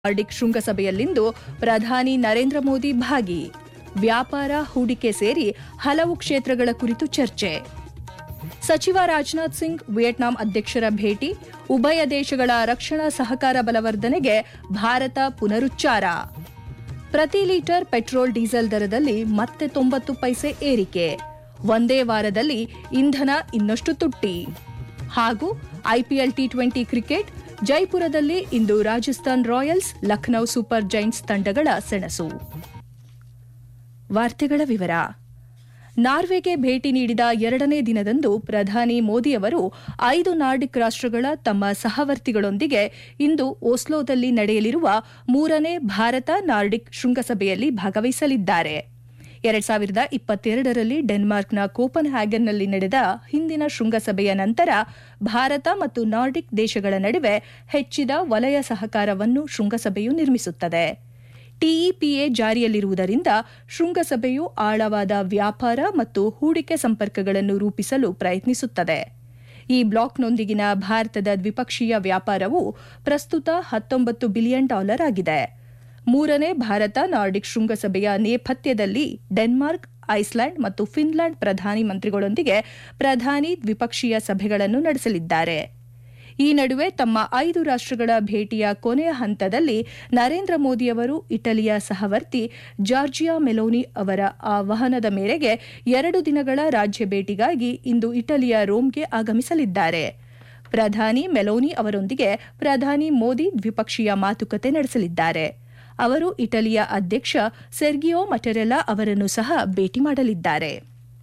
Nordic ಶೃಂಗಸಭೆಯಲ್ಲಿಂದು ಪ್ರಧಾನಿ ನರೇಂದ್ರ ಮೋದಿ ಭಾಗಿ ವ್ಯಾಪಾರ ಹೂಡಿಕೆ ಸೇರಿ ಹಲವು ಕ್ಷೇತ್ರಗಳ ಕುರಿತು ಚರ್ಚೆ ಸಚಿವ ರಾಜನಾಥ್ ಸಿಂಗ್ ವಿಯೆಟ್ನಾಂ ಅಧ್ಯಕ್ಷರ ಭೇಟಿ ಉಭಯ ದೇಶಗಳ ರಕ್ಷಣಾ ಸಹಕಾರ ಬಲವರ್ಧನೆಗೆ ಭಾರತ ಪುನರುಚ್ಚಾರ ಪ್ರತಿ ಲೀಟರ್ ಪೆಟ್ರೋಲ್ ಡೀಸೆಲ್ ದರದಲ್ಲಿ ಮತ್ತೆ ತೊಂಬತ್ತು ಪೈಸೆ ಏರಿಕೆ ಒಂದೇ ವಾರದಲ್ಲಿ ಇಂಧನ ಇನ್ನಷ್ಟು ತುಟ್ಟಿ ಹಾಗೂ ಐಪಿಎಲ್ ಟಿ ಟ್ವೆಂಟಿ ಕ್ರಿಕೆಟ್ ಜೈಪುರದಲ್ಲಿ ಇಂದು Rajasthan Royals Lucknow Super Giants ತಂಡಗಳ ಸೆಣಸು ವಾರ್ತೆಗಳ ವಿವರ ನಾರ್ವೆಗೆ ಭೇಟಿ ನೀಡಿದ ಎರಡನೇ ದಿನದಂದು ಪ್ರಧಾನಿ ಮೋದಿಯವರು ಐದು ನಾರ್ಡಿಕ್ ರಾಷ್ಟ್ರಗಳ ತಮ್ಮ ಸಹವರ್ತಿಗಳೊಂದಿಗೆ ಇಂದು ಓಸ್ಲೋದಲ್ಲಿ ನಡೆಯಲಿರುವ ಮೂರನೇ ಭಾರತ ನಾರ್ಡಿಕ್ ಶೃಂಗಸಭೆಯಲ್ಲಿ ಭಾಗವಹಿಸಲಿದ್ದಾರೆ ಎರಡ್ ಸಾವಿರದ ಇಪ್ಪತ್ತೆರಡರಲ್ಲಿ ಡೆನ್ಮಾರ್ಕ್ನ ಕೋಪನ್ ಹ್ಯಾಗನ್ನಲ್ಲಿ ನಡೆದ ಹಿಂದಿನ ಶೃಂಗಸಭೆಯ ನಂತರ ಭಾರತ ಮತ್ತು ನಾರ್ಡಿಕ್ ದೇಶಗಳ ನಡುವೆ ಹೆಚ್ಚಿದ ವಲಯ ಸಹಕಾರವನ್ನು ಶೃಂಗಸಭೆಯು ನಿರ್ಮಿಸುತ್ತದೆ ಟಿಇಪಿಎ ಜಾರಿಯಲ್ಲಿರುವುದರಿಂದ ಶೃಂಗಸಭೆಯು ಆಳವಾದ ವ್ಯಾಪಾರ ಮತ್ತು ಹೂಡಿಕೆ ಸಂಪರ್ಕಗಳನ್ನು ರೂಪಿಸಲು ಪ್ರಯತ್ನಿಸುತ್ತದೆ ಈ ಬ್ಲಾಕ್ನೊಂದಿಗಿನ ಭಾರತದ ದ್ವಿಪಕ್ಷೀಯ ವ್ಯಾಪಾರವು ಪ್ರಸ್ತುತ ಹತ್ತೊಂಬತ್ತು ಬಿಲಿಯನ್ ಡಾಲರ್ ಆಗಿದೆ ಮೂರನೇ ಭಾರತ ನಾರ್ಡಿಕ್ ಶೃಂಗಸಭೆಯ ನೇಪಥ್ಯದಲ್ಲಿ ಡೆನ್ಮಾರ್ಕ್ ಐಸ್ಲ್ಯಾಂಡ್ ಮತ್ತು ಫಿನ್ಲ್ಯಾಂಡ್ ಪ್ರಧಾನಿ ಮಂತ್ರಿಗಳೊಂದಿಗೆ ಪ್ರಧಾನಿ ದ್ವಿಪಕ್ಷೀಯ ಸಭೆಗಳನ್ನು ನಡೆಸಲಿದ್ದಾರೆ ಈ ನಡುವೆ ತಮ್ಮ ಐದು ರಾಷ್ಟ್ರಗಳ ಭೇಟಿಯ ಕೊನೆಯ ಹಂತದಲ್ಲಿ ನರೇಂದ್ರ ಮೋದಿಯವರು ಇಟಲಿಯ ಸಹವರ್ತಿ ಜಾರ್ಜಿಯಾ ಮೆಲೋನಿ ಅವರ ಆಹ್ವಾನದ ಮೇರೆಗೆ ಎರಡು ದಿನಗಳ ರಾಜ್ಯ ಭೇಟಿಗಾಗಿ ಇಂದು ಇಟಲಿಯ ರೋಮ್ಗೆ ಆಗಮಿಸಲಿದ್ದಾರೆ ಪ್ರಧಾನಿ ಮೆಲೋನಿ ಅವರೊಂದಿಗೆ ಪ್ರಧಾನಿ ಮೋದಿ ದ್ವಿಪಕ್ಷೀಯ ಮಾತುಕತೆ ನಡೆಸಲಿದ್ದಾರೆ ಅವರು ಇಟಲಿಯ ಅಧ್ಯಕ್ಷ ಸೆರ್ಗಿಯೋ ಮಟೆರೆಲಾ ಅವರನ್ನು ಸಹ ಭೇಟಿ ಮಾಡಲಿದ್ದಾರೆ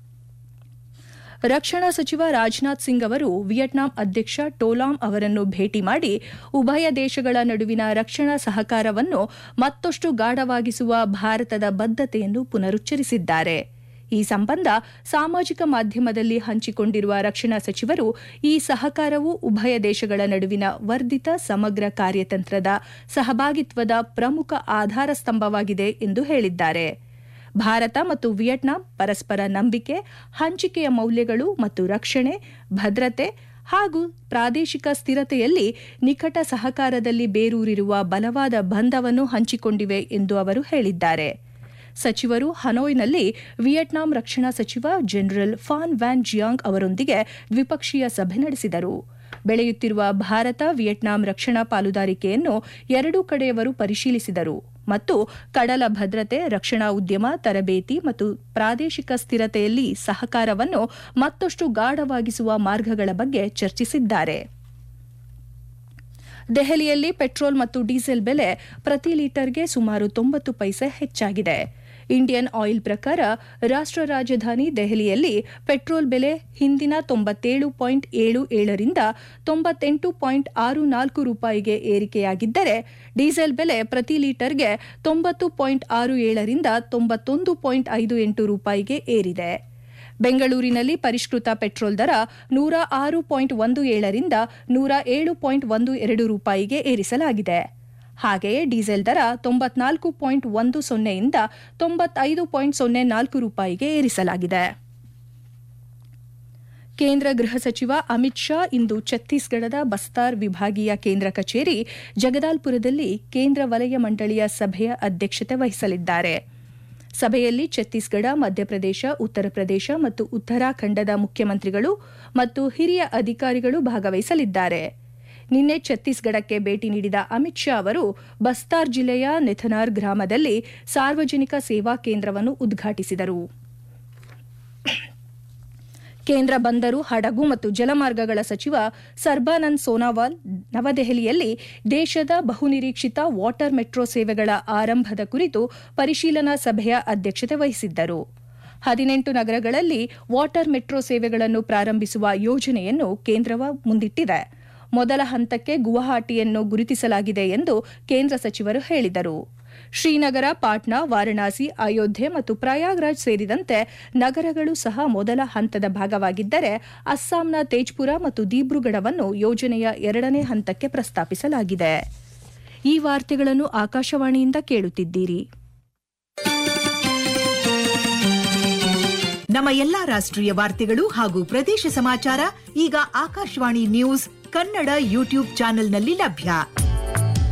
ರಕ್ಷಣಾ ಸಚಿವ ರಾಜನಾಥ್ ಸಿಂಗ್ ಅವರು ವಿಯೆಟ್ನಾಂ ಅಧ್ಯಕ್ಷ ಟೋಲಾಂ ಅವರನ್ನು ಭೇಟಿ ಮಾಡಿ ಉಭಯ ದೇಶಗಳ ನಡುವಿನ ರಕ್ಷಣಾ ಸಹಕಾರವನ್ನು ಮತ್ತಷ್ಟು ಗಾಢವಾಗಿಸುವ ಭಾರತದ ಬದ್ಧತೆಯನ್ನು ಪುನರುಚ್ಚರಿಸಿದ್ದಾರೆ ಈ ಸಂಬಂಧ ಸಾಮಾಜಿಕ ಮಾಧ್ಯಮದಲ್ಲಿ ಹಂಚಿಕೊಂಡಿರುವ ರಕ್ಷಣಾ ಸಚಿವರು ಈ ಸಹಕಾರವು ಉಭಯ ದೇಶಗಳ ನಡುವಿನ ವರ್ಧಿತ ಸಮಗ್ರ ಕಾರ್ಯತಂತ್ರದ ಸಹಭಾಗಿತ್ವದ ಪ್ರಮುಖ ಆಧಾರ ಸ್ತಂಭವಾಗಿದೆ ಎಂದು ಹೇಳಿದ್ದಾರೆ ಭಾರತ ಮತ್ತು ವಿಯೆಟ್ನಾಂ ಪರಸ್ಪರ ನಂಬಿಕೆ ಹಂಚಿಕೆಯ ಮೌಲ್ಯಗಳು ಮತ್ತು ರಕ್ಷಣೆ ಭದ್ರತೆ ಹಾಗೂ ಪ್ರಾದೇಶಿಕ ಸ್ಥಿರತೆಯಲ್ಲಿ ನಿಕಟ ಸಹಕಾರದಲ್ಲಿ ಬೇರೂರಿರುವ ಬಲವಾದ ಬಂಧವನ್ನು ಹಂಚಿಕೊಂಡಿವೆ ಎಂದು ಅವರು ಹೇಳಿದ್ದಾರೆ ಸಚಿವರು ಹನೋಯ್ನಲ್ಲಿ ವಿಯೆಟ್ನಾಂ ರಕ್ಷಣಾ ಸಚಿವ ಜನರಲ್ ಫಾನ್ ವ್ಯಾನ್ ಜಿಯಾಂಗ್ ಅವರೊಂದಿಗೆ ದ್ವಿಪಕ್ಷೀಯ ಸಭೆ ನಡೆಸಿದರು ಬೆಳೆಯುತ್ತಿರುವ ಭಾರತ ವಿಯೆಟ್ನಾಂ ರಕ್ಷಣಾ ಪಾಲುದಾರಿಕೆಯನ್ನು ಎರಡೂ ಕಡೆಯವರು ಪರಿಶೀಲಿಸಿದರು ಮತ್ತು ಕಡಲ ಭದ್ರತೆ ರಕ್ಷಣಾ ಉದ್ಯಮ ತರಬೇತಿ ಮತ್ತು ಪ್ರಾದೇಶಿಕ ಸ್ಥಿರತೆಯಲ್ಲಿ ಸಹಕಾರವನ್ನು ಮತ್ತಷ್ಟು ಗಾಢವಾಗಿಸುವ ಮಾರ್ಗಗಳ ಬಗ್ಗೆ ಚರ್ಚಿಸಿದ್ದಾರೆ ದೆಹಲಿಯಲ್ಲಿ ಪೆಟ್ರೋಲ್ ಮತ್ತು ಡೀಸೆಲ್ ಬೆಲೆ ಪ್ರತಿ ಲೀಟರ್ಗೆ ಸುಮಾರು ತೊಂಬತ್ತು ಪೈಸೆ ಹೆಚ್ಚಾಗಿದೆ ಇಂಡಿಯನ್ ಆಯಿಲ್ ಪ್ರಕಾರ ರಾಷ್ಟ್ರ ರಾಜಧಾನಿ ದೆಹಲಿಯಲ್ಲಿ ಪೆಟ್ರೋಲ್ ಬೆಲೆ ಹಿಂದಿನ ತೊಂಬತ್ತೇಳು ಪಾಯಿಂಟ್ ಏಳು ಏಳರಿಂದ ತೊಂಬತ್ತೆಂಟು ಪಾಯಿಂಟ್ ಆರು ನಾಲ್ಕು ರೂಪಾಯಿಗೆ ಏರಿಕೆಯಾಗಿದ್ದರೆ ಡೀಸೆಲ್ ಬೆಲೆ ಪ್ರತಿ ಲೀಟರ್ಗೆ ತೊಂಬತ್ತು ಪಾಯಿಂಟ್ ಆರು ಏಳರಿಂದ ತೊಂಬತ್ತೊಂದು ಪಾಯಿಂಟ್ ಐದು ಎಂಟು ರೂಪಾಯಿಗೆ ಏರಿದೆ ಬೆಂಗಳೂರಿನಲ್ಲಿ ಪರಿಷ್ಕೃತ ಪೆಟ್ರೋಲ್ ದರ ನೂರ ಆರು ಪಾಯಿಂಟ್ ಒಂದು ಏಳರಿಂದ ನೂರ ಏಳು ಪಾಯಿಂಟ್ ಒಂದು ಎರಡು ರೂಪಾಯಿಗೆ ಏರಿಸಲಾಗಿದೆ ಹಾಗೆಯೇ ಡೀಸೆಲ್ ದರ ತೊಂಬತ್ನಾಲ್ಕು ಪಾಯಿಂಟ್ ಒಂದು ಸೊನ್ನೆಯಿಂದ ತೊಂಬತ್ತೈದು ಪಾಯಿಂಟ್ ಸೊನ್ನೆ ನಾಲ್ಕು ರೂಪಾಯಿಗೆ ಏರಿಸಲಾಗಿದೆ ಕೇಂದ್ರ ಗೃಹ ಸಚಿವ ಅಮಿತ್ ಶಾ ಇಂದು ಛತ್ತೀಸ್ಗಢದ ಬಸ್ತಾರ್ ವಿಭಾಗೀಯ ಕೇಂದ್ರ ಕಚೇರಿ ಜಗದಾಲ್ಪುರದಲ್ಲಿ ಕೇಂದ್ರ ವಲಯ ಮಂಡಳಿಯ ಸಭೆಯ ಅಧ್ಯಕ್ಷತೆ ವಹಿಸಲಿದ್ದಾರೆ ಸಭೆಯಲ್ಲಿ ಛತ್ತೀಸ್ಗಢ ಮಧ್ಯಪ್ರದೇಶ ಉತ್ತರ ಪ್ರದೇಶ ಮತ್ತು ಉತ್ತರಾಖಂಡದ ಮುಖ್ಯಮಂತ್ರಿಗಳು ಮತ್ತು ಹಿರಿಯ ಅಧಿಕಾರಿಗಳು ಭಾಗವಹಿಸಲಿದ್ದಾರೆ ನಿನ್ನೆ ಛತ್ತೀಸ್ಗಢಕ್ಕೆ ಭೇಟಿ ನೀಡಿದ ಅಮಿತ್ ಶಾ ಅವರು ಬಸ್ತಾರ್ ಜಿಲ್ಲೆಯ ನೆಥನಾರ್ ಗ್ರಾಮದಲ್ಲಿ ಸಾರ್ವಜನಿಕ ಸೇವಾ ಕೇಂದ್ರವನ್ನು ಉದ್ಘಾಟಿಸಿದರು ಕೇಂದ್ರ ಬಂದರು ಹಡಗು ಮತ್ತು ಜಲಮಾರ್ಗಗಳ ಸಚಿವ ಸರ್ಬಾನಂದ್ ಸೋನಾವಾಲ್ ನವದೆಹಲಿಯಲ್ಲಿ ದೇಶದ ಬಹುನಿರೀಕ್ಷಿತ ವಾಟರ್ ಮೆಟ್ರೋ ಸೇವೆಗಳ ಆರಂಭದ ಕುರಿತು ಪರಿಶೀಲನಾ ಸಭೆಯ ಅಧ್ಯಕ್ಷತೆ ವಹಿಸಿದ್ದರು ಹದಿನೆಂಟು ನಗರಗಳಲ್ಲಿ ವಾಟರ್ ಮೆಟ್ರೋ ಸೇವೆಗಳನ್ನು ಪ್ರಾರಂಭಿಸುವ ಯೋಜನೆಯನ್ನು ಕೇಂದ್ರವ ಮುಂದಿಟ್ಟಿದೆ ಮೊದಲ ಹಂತಕ್ಕೆ ಗುವಾಹಟಿಯನ್ನು ಗುರುತಿಸಲಾಗಿದೆ ಎಂದು ಕೇಂದ್ರ ಸಚಿವರು ಹೇಳಿದರು ಶ್ರೀನಗರ ಪಾಟ್ನಾ ವಾರಣಾಸಿ ಅಯೋಧ್ಯೆ ಮತ್ತು ಪ್ರಯಾಗ್ರಾಜ್ ಸೇರಿದಂತೆ ನಗರಗಳು ಸಹ ಮೊದಲ ಹಂತದ ಭಾಗವಾಗಿದ್ದರೆ ಅಸ್ಸಾಂನ ತೇಜ್ಪುರ ಮತ್ತು ದೀಬ್ರುಗಢವನ್ನು ಯೋಜನೆಯ ಎರಡನೇ ಹಂತಕ್ಕೆ ಪ್ರಸ್ತಾಪಿಸಲಾಗಿದೆ ಈ ವಾರ್ತೆಗಳನ್ನು ಆಕಾಶವಾಣಿಯಿಂದ ಕೇಳುತ್ತಿದ್ದೀರಿ ನಮ್ಮ ಎಲ್ಲಾ ರಾಷ್ಟ್ರೀಯ ವಾರ್ತೆಗಳು ಹಾಗೂ ಪ್ರದೇಶ ಸಮಾಚಾರ ಈಗ ಆಕಾಶವಾಣಿ ನ್ಯೂಸ್ ಕನ್ನಡ ಯೂಟ್ಯೂಬ್ ಚಾನೆಲ್ನಲ್ಲಿ ಲಭ್ಯ